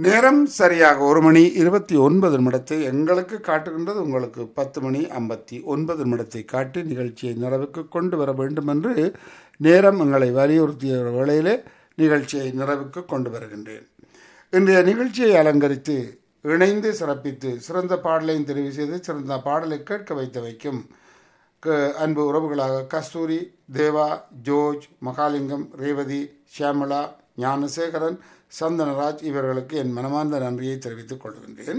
நேரம் சரியாக ஒரு மணி இருபத்தி ஒன்பது நிமிடத்தை எங்களுக்கு காட்டுகின்றது உங்களுக்கு பத்து மணி ஐம்பத்தி ஒன்பது நிமிடத்தை காட்டி நிகழ்ச்சியை நிறைவுக்கு கொண்டு வர வேண்டும் என்று நேரம் எங்களை வலியுறுத்திய வேளையிலே நிகழ்ச்சியை நிறைவுக்கு கொண்டு வருகின்றேன் இன்றைய நிகழ்ச்சியை அலங்கரித்து இணைந்து சிறப்பித்து சிறந்த பாடலையும் தெரிவு செய்து சிறந்த பாடலை கேட்க வைத்து வைக்கும் க- அன்பு உறவுகளாக கஸ்தூரி தேவா ஜோர்ஜ் மகாலிங்கம் ரேவதி ஷியாமளா ஞானசேகரன் சந்தனராஜ் இவர்களுக்கு என் மனமார்ந்த நன்றியை தெரிவித்துக் கொள்கின்றேன்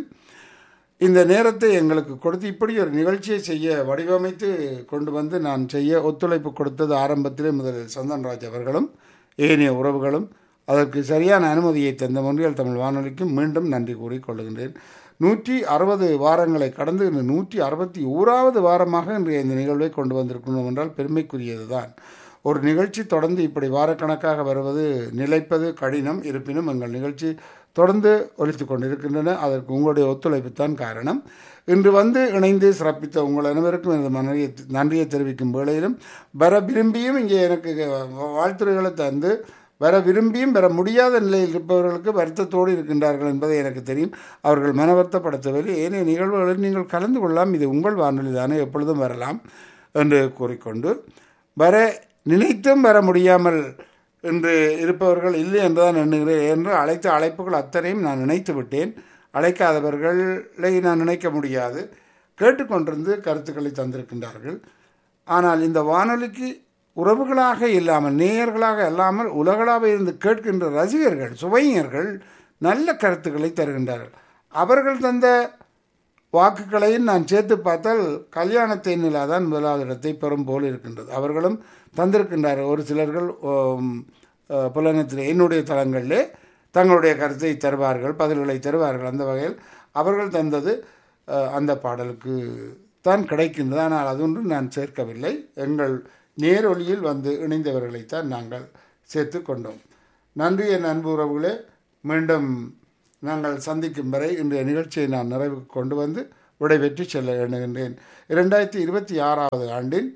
இந்த நேரத்தை எங்களுக்கு கொடுத்து இப்படி ஒரு நிகழ்ச்சியை செய்ய வடிவமைத்து கொண்டு வந்து நான் செய்ய ஒத்துழைப்பு கொடுத்தது ஆரம்பத்திலே முதலில் சந்தன்ராஜ் அவர்களும் ஏனைய உறவுகளும் அதற்கு சரியான அனுமதியை தந்த மொழியல் தமிழ் வானொலிக்கும் மீண்டும் நன்றி கூறிக்கொள்கின்றேன் நூற்றி அறுபது வாரங்களை கடந்து இன்று நூற்றி அறுபத்தி ஓராவது வாரமாக இன்றைய இந்த நிகழ்வை கொண்டு வந்திருக்கணும் என்றால் பெருமைக்குரியதுதான் ஒரு நிகழ்ச்சி தொடர்ந்து இப்படி வாரக்கணக்காக வருவது நிலைப்பது கடினம் இருப்பினும் எங்கள் நிகழ்ச்சி தொடர்ந்து ஒலித்து கொண்டிருக்கின்றன அதற்கு உங்களுடைய ஒத்துழைப்பு தான் காரணம் இன்று வந்து இணைந்து சிறப்பித்த உங்கள் அனைவருக்கும் எனது மனைவியை நன்றியை தெரிவிக்கும் வேளையிலும் வர விரும்பியும் இங்கே எனக்கு வாழ்த்துறைகளை தந்து வர விரும்பியும் வர முடியாத நிலையில் இருப்பவர்களுக்கு வருத்தத்தோடு இருக்கின்றார்கள் என்பதை எனக்கு தெரியும் அவர்கள் மன வருத்தப்படுத்தவில்லை ஏனைய நிகழ்வுகளில் நீங்கள் கலந்து கொள்ளலாம் இது உங்கள் வானொலி தானே எப்பொழுதும் வரலாம் என்று கூறிக்கொண்டு வர நினைத்தும் வர முடியாமல் என்று இருப்பவர்கள் இல்லை என்றுதான் எண்ணுகிறேன் என்று அழைத்த அழைப்புகள் அத்தனையும் நான் நினைத்து விட்டேன் அழைக்காதவர்களை நான் நினைக்க முடியாது கேட்டுக்கொண்டிருந்து கருத்துக்களை தந்திருக்கின்றார்கள் ஆனால் இந்த வானொலிக்கு உறவுகளாக இல்லாமல் நேயர்களாக இல்லாமல் உலகளாக இருந்து கேட்கின்ற ரசிகர்கள் சுவைஞர்கள் நல்ல கருத்துக்களை தருகின்றார்கள் அவர்கள் தந்த வாக்குகளையும் நான் சேர்த்து பார்த்தால் கல்யாணத்தை நிலாதான் முதலாவது இடத்தை பெறும் போல் இருக்கின்றது அவர்களும் தந்திருக்கின்றார்கள் ஒரு சிலர்கள் ஓம், அஹ், புலனத்தில் என்னுடைய தளங்களிலே தங்களுடைய கருத்தை தருவார்கள் பதில்களை தருவார்கள் அந்த வகையில் அவர்கள் தந்தது அஹ், அந்த பாடலுக்கு தான் கிடைக்கின்றது ஆனால் அதொன்று நான் சேர்க்கவில்லை எங்கள் நேரொலியில் வந்து இணைந்தவர்களைத்தான் நாங்கள் சேர்த்து கொண்டோம் நன்றி என் அன்பு உறவுகளே மீண்டும் நாங்கள் சந்திக்கும் வரை இன்றைய நிகழ்ச்சியை நான் நிறைவுக்கு கொண்டு வந்து விடைபெற்று செல்ல எண்ணுகின்றேன் இரண்டாயிரத்தி இருபத்தி ஆறாவது ஆண்டின்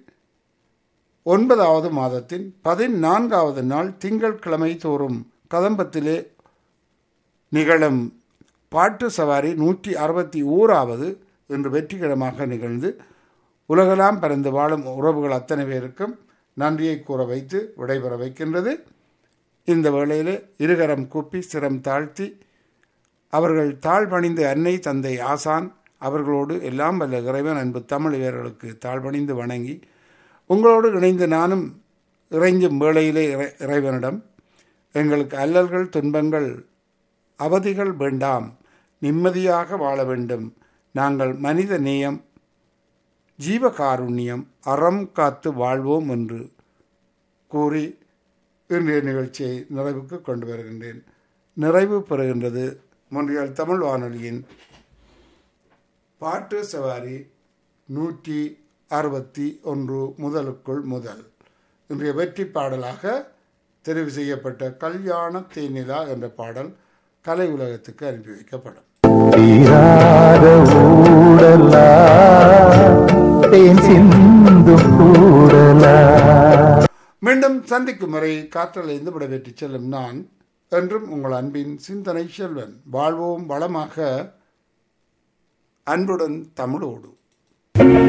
ஒன்பதாவது மாதத்தின் பதினான்காவது நாள் திங்கட்கிழமை தோறும் கதம்பத்திலே நிகழும் பாட்டு சவாரி நூற்றி அறுபத்தி ஓராவது இன்று வெற்றிகரமாக நிகழ்ந்து உலகெல்லாம் பறந்து வாழும் உறவுகள் அத்தனை பேருக்கும் நன்றியை கூற வைத்து விடைபெற வைக்கின்றது இந்த வேளையிலே இருகரம் கூப்பி சிரம் தாழ்த்தி அவர்கள் தாழ்பணிந்து அன்னை தந்தை ஆசான் அவர்களோடு எல்லாம் வல்ல இறைவன் அன்பு தமிழ் இவர்களுக்கு தாழ்பணிந்து வணங்கி உங்களோடு இணைந்து நானும் இறைஞ்சும் வேளையிலே இறை- இறைவனிடம் எங்களுக்கு அல்லல்கள் துன்பங்கள் அவதிகள் வேண்டாம் நிம்மதியாக வாழ வேண்டும் நாங்கள் மனித நேயம் ஜீவகாருண்யம் அறம் காத்து வாழ்வோம் என்று கூறி இன்றைய நிகழ்ச்சியை நிறைவுக்கு கொண்டு வருகின்றேன் நிறைவு பெறுகின்றது மொன்றியல் தமிழ் வானொலியின் பாட்டு சவாரி நூற்றி அறுபத்தி ஒன்று முதலுக்குள் முதல் இன்றைய வெற்றி பாடலாக தெரிவு செய்யப்பட்ட கல்யாண தேனிலா என்ற பாடல் கலை உலகத்துக்கு அனுப்பி வைக்கப்படும் தீராத ஊடலா தேன் சிந்தும் கூடலா மீண்டும் சந்திக்கும் வரை காற்றலைந்து விடைபெற்று செல்லும் நான் என்றும் உங்கள் அன்பின் சிந்தனை செல்வன் வாழ்வோம் வளமாக அன்புடன் தமிழோடு